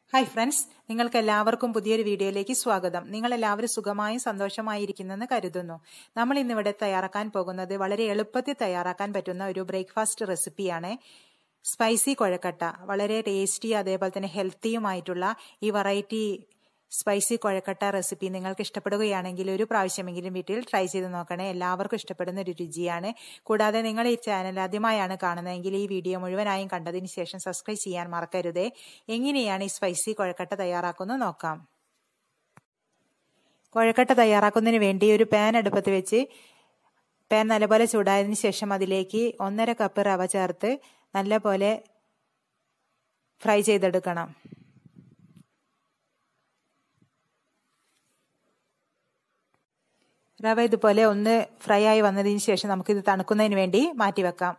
hi friends നിങ്ങൾക്ക് എല്ലാവർക്കും പുതിയൊരു വീഡിയോയിലേക്ക് സ്വാഗതം നിങ്ങൾ എല്ലാവരും സുഖമായും സന്തോഷമായിരിക്കുന്നെന്ന് കരുതുന്നു നമ്മൾ ഇന്നിവിടെ തയ്യാറാക്കാൻ പോകുന്നത് വളരെ എളുപ്പത്തിൽ തയ്യാറാക്കാൻ പറ്റുന്ന ഒരു ബ്രേക്ക്ഫാസ്റ്റ് റെസിപ്പിയാണ് സ്പൈസി കുഴക്കട്ട വളരെ ടേസ്റ്റി അതേപോലെ തന്നെ ഹെൽത്തിയുമായിട്ടുള്ള ഈ വെറൈറ്റി സ്പൈസി കുഴക്കട്ട റെസിപ്പി നിങ്ങൾക്ക് ഇഷ്ടപ്പെടുകയാണെങ്കിൽ ഒരു പ്രാവശ്യമെങ്കിലും വീട്ടിൽ ട്രൈ ചെയ്ത് നോക്കണേ എല്ലാവർക്കും ഇഷ്ടപ്പെടുന്ന ഒരു രുചിയാണ് കൂടാതെ നിങ്ങൾ ഈ ചാനൽ ആദ്യമായാണ് കാണുന്നതെങ്കിൽ ഈ വീഡിയോ മുഴുവനായും കണ്ടതിന് ശേഷം സബ്സ്ക്രൈബ് ചെയ്യാൻ മറക്കരുതേ എങ്ങനെയാണ് ഈ സ്പൈസി കുഴക്കട്ട തയ്യാറാക്കുന്നത് നോക്കാം കുഴക്കട്ട തയ്യാറാക്കുന്നതിന് വേണ്ടി ഒരു പാൻ അടുപ്പത്ത് വെച്ച് പാൻ നല്ലപോലെ ചൂടായതിനു ശേഷം അതിലേക്ക് ഒന്നര കപ്പ് റവ ചേർത്ത് നല്ലപോലെ ഫ്രൈ ചെയ്തെടുക്കണം റവ ഇതുപോലെ ഒന്ന് ഫ്രൈ ആയി വന്നതിന് ശേഷം നമുക്കിത് തണുക്കുന്നതിന് വേണ്ടി മാറ്റിവെക്കാം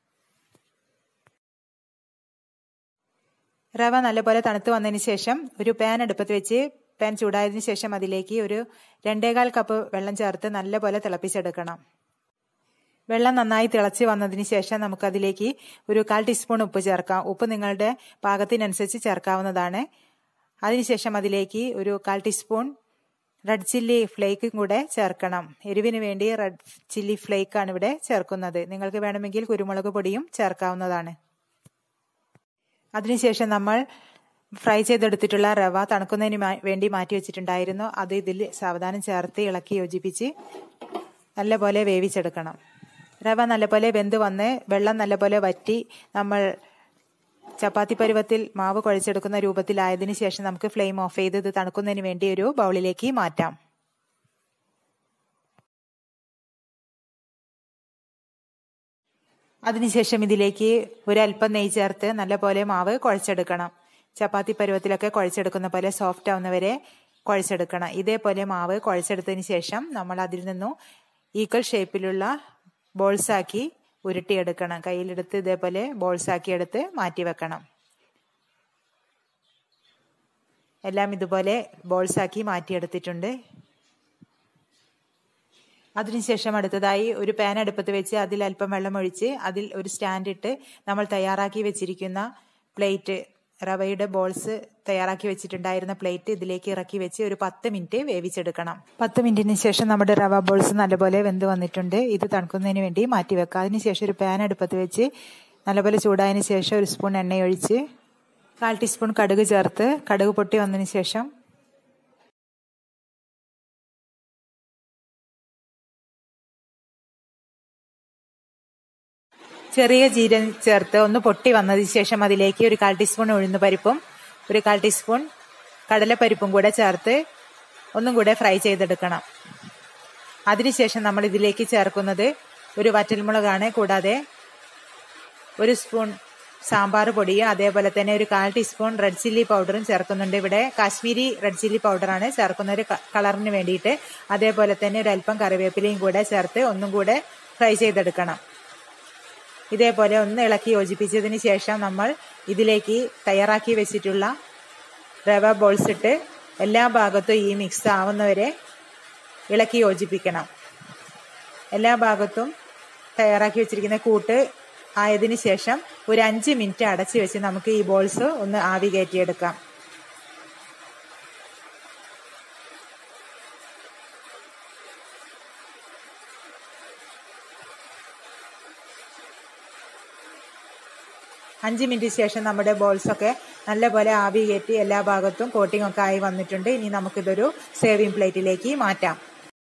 റവ നല്ലപോലെ തണുത്ത് വന്നതിന് ശേഷം ഒരു പാൻ അടുപ്പത്ത് വെച്ച് പാൻ ചൂടായതിനു ശേഷം അതിലേക്ക് ഒരു രണ്ടേകാൽ കപ്പ് വെള്ളം ചേർത്ത് നല്ലപോലെ തിളപ്പിച്ചെടുക്കണം വെള്ളം നന്നായി തിളച്ച് വന്നതിന് ശേഷം നമുക്കതിലേക്ക് ഒരു കാൽ ടീസ്പൂൺ ഉപ്പ് ചേർക്കാം ഉപ്പ് നിങ്ങളുടെ പാകത്തിനനുസരിച്ച് ചേർക്കാവുന്നതാണ് അതിനുശേഷം അതിലേക്ക് ഒരു കാൽ ടീസ്പൂൺ റെഡ് ചില്ലി ഫ്ലേക്കും കൂടെ ചേർക്കണം എരിവിന് വേണ്ടി റെഡ് ചില്ലി ഫ്ലേക്കാണ് ഇവിടെ ചേർക്കുന്നത് നിങ്ങൾക്ക് വേണമെങ്കിൽ കുരുമുളക് പൊടിയും ചേർക്കാവുന്നതാണ് അതിനുശേഷം നമ്മൾ ഫ്രൈ ചെയ്തെടുത്തിട്ടുള്ള റവ തണുക്കുന്നതിന് വേണ്ടി മാറ്റി വെച്ചിട്ടുണ്ടായിരുന്നു അത് ഇതിൽ സാവധാനം ചേർത്ത് ഇളക്കി യോജിപ്പിച്ച് നല്ലപോലെ വേവിച്ചെടുക്കണം റവ നല്ലപോലെ വെന്ത് വന്ന് വെള്ളം നല്ലപോലെ വറ്റി നമ്മൾ ചപ്പാത്തി പരുവത്തിൽ മാവ് കുഴച്ചെടുക്കുന്ന രൂപത്തിലായതിനു ശേഷം നമുക്ക് ഫ്ലെയിം ഓഫ് ചെയ്ത് ഇത് തണുക്കുന്നതിന് വേണ്ടി ഒരു ബൗളിലേക്ക് മാറ്റാം അതിനുശേഷം ഇതിലേക്ക് ഒരല്പം നെയ്യ് ചേർത്ത് നല്ലപോലെ മാവ് കുഴച്ചെടുക്കണം ചപ്പാത്തി പരുവത്തിലൊക്കെ കുഴച്ചെടുക്കുന്ന പോലെ സോഫ്റ്റ് ആവുന്നവരെ കുഴച്ചെടുക്കണം ഇതേപോലെ മാവ് കുഴച്ചെടുത്തതിന് ശേഷം നമ്മൾ അതിൽ നിന്നും ഈക്വൽ ഷേപ്പിലുള്ള ബോൾസാക്കി ഉരുട്ടിയെടുക്കണം കയ്യിലെടുത്ത് ഇതേപോലെ ബോൾസാക്കി എടുത്ത് മാറ്റി വെക്കണം എല്ലാം ഇതുപോലെ ബോൾസാക്കി മാറ്റിയെടുത്തിട്ടുണ്ട് അതിനുശേഷം അടുത്തതായി ഒരു പാൻ അടുപ്പത്ത് വെച്ച് അതിൽ അല്പം വെള്ളം ഒഴിച്ച് അതിൽ ഒരു സ്റ്റാൻഡ് ഇട്ട് നമ്മൾ തയ്യാറാക്കി വെച്ചിരിക്കുന്ന പ്ലേറ്റ് റവയുടെ ബോൾസ് തയ്യാറാക്കി വെച്ചിട്ടുണ്ടായിരുന്ന പ്ലേറ്റ് ഇതിലേക്ക് ഇറക്കി വെച്ച് ഒരു പത്ത് മിനിറ്റ് വേവിച്ചെടുക്കണം പത്ത് മിനിറ്റിന് ശേഷം നമ്മുടെ റവ ബോൾസ് നല്ലപോലെ വെന്ത് വന്നിട്ടുണ്ട് ഇത് തണുക്കുന്നതിന് വേണ്ടി മാറ്റി വെക്കാം അതിനുശേഷം ഒരു പാൻ അടുപ്പത്ത് വെച്ച് നല്ലപോലെ ചൂടായതിനു ശേഷം ഒരു സ്പൂൺ എണ്ണ ഒഴിച്ച് കാൽ ടീസ്പൂൺ കടുക് ചേർത്ത് കടുക് പൊട്ടി വന്നതിന് ശേഷം ചെറിയ ജീരകം ചേർത്ത് ഒന്ന് പൊട്ടി വന്നതിന് ശേഷം അതിലേക്ക് ഒരു കാൽ ടീസ്പൂൺ ഉഴുന്ന് പരിപ്പും ഒരു കാൽ ടീസ്പൂൺ കടലപ്പരിപ്പും കൂടെ ചേർത്ത് ഒന്നും കൂടെ ഫ്രൈ ചെയ്തെടുക്കണം അതിനുശേഷം നമ്മൾ ഇതിലേക്ക് ചേർക്കുന്നത് ഒരു വറ്റൽമുളകാണ് കൂടാതെ ഒരു സ്പൂൺ സാമ്പാർ പൊടിയും അതേപോലെ തന്നെ ഒരു കാൽ ടീസ്പൂൺ റെഡ് ചില്ലി പൗഡറും ചേർക്കുന്നുണ്ട് ഇവിടെ കാശ്മീരി റെഡ് ചില്ലി പൗഡറാണ് ചേർക്കുന്ന ഒരു കളറിന് വേണ്ടിയിട്ട് അതേപോലെ തന്നെ ഒരു അല്പം കറിവേപ്പിലയും കൂടെ ചേർത്ത് ഒന്നും കൂടെ ഫ്രൈ ചെയ്തെടുക്കണം ഇതേപോലെ ഒന്ന് ഇളക്കി യോജിപ്പിച്ചതിന് ശേഷം നമ്മൾ ഇതിലേക്ക് തയ്യാറാക്കി വെച്ചിട്ടുള്ള റവ ബോൾസ് ഇട്ട് എല്ലാ ഭാഗത്തും ഈ മിക്സ് ആവുന്നവരെ ഇളക്കി യോജിപ്പിക്കണം എല്ലാ ഭാഗത്തും തയ്യാറാക്കി വെച്ചിരിക്കുന്ന കൂട്ട് ആയതിനു ശേഷം ഒരു അഞ്ച് മിനിറ്റ് അടച്ചു വെച്ച് നമുക്ക് ഈ ബോൾസ് ഒന്ന് ആവി കയറ്റിയെടുക്കാം അഞ്ച് മിനിറ്റ് ശേഷം നമ്മുടെ ബോൾസ് ഒക്കെ നല്ലപോലെ ആവി കയറ്റി എല്ലാ ഭാഗത്തും കോട്ടിംഗ് ഒക്കെ ആയി വന്നിട്ടുണ്ട് ഇനി നമുക്കിതൊരു സേവിങ് പ്ലേറ്റിലേക്ക് മാറ്റാം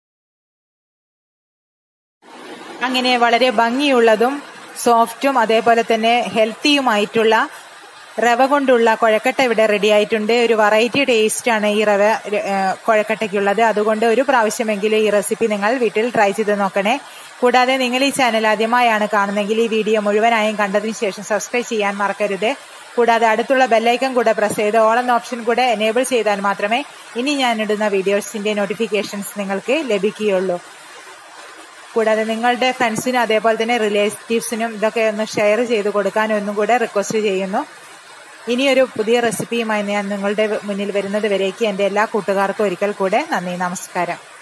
അങ്ങനെ വളരെ ഭംഗിയുള്ളതും സോഫ്റ്റും അതേപോലെ തന്നെ ഹെൽത്തിയുമായിട്ടുള്ള റവ കൊണ്ടുള്ള കുഴക്കട്ട ഇവിടെ റെഡി ആയിട്ടുണ്ട് ഒരു വെറൈറ്റി ടേസ്റ്റ് ആണ് ഈ റവ കുഴക്കട്ടയ്ക്കുള്ളത് അതുകൊണ്ട് ഒരു പ്രാവശ്യമെങ്കിലും ഈ റെസിപ്പി നിങ്ങൾ വീട്ടിൽ ട്രൈ ചെയ്ത് നോക്കണേ കൂടാതെ നിങ്ങൾ ഈ ചാനൽ ആദ്യമായാണ് കാണുന്നതെങ്കിൽ ഈ വീഡിയോ മുഴുവനായും കണ്ടതിന് ശേഷം സബ്സ്ക്രൈബ് ചെയ്യാൻ മറക്കരുത് കൂടാതെ അടുത്തുള്ള ബെല്ലൈക്കൺ കൂടെ പ്രസ് ചെയ്ത് ഓൾ എന്ന ഓപ്ഷൻ കൂടെ എനേബിൾ ചെയ്താൽ മാത്രമേ ഇനി ഞാൻ ഇടുന്ന വീഡിയോസിന്റെ നോട്ടിഫിക്കേഷൻസ് നിങ്ങൾക്ക് ലഭിക്കുകയുള്ളൂ കൂടാതെ നിങ്ങളുടെ ഫ്രണ്ട്സിനും അതേപോലെ തന്നെ റിലേറ്റീവ്സിനും ഇതൊക്കെ ഒന്ന് ഷെയർ ചെയ്ത് കൊടുക്കാനും ഒന്നും കൂടെ റിക്വസ്റ്റ് ചെയ്യുന്നു ഇനിയൊരു പുതിയ റെസിപ്പിയുമായി ഞാൻ നിങ്ങളുടെ മുന്നിൽ വരുന്നത് വരേക്ക് എൻ്റെ എല്ലാ കൂട്ടുകാർക്കും ഒരിക്കൽ കൂടെ നന്ദി നമസ്കാരം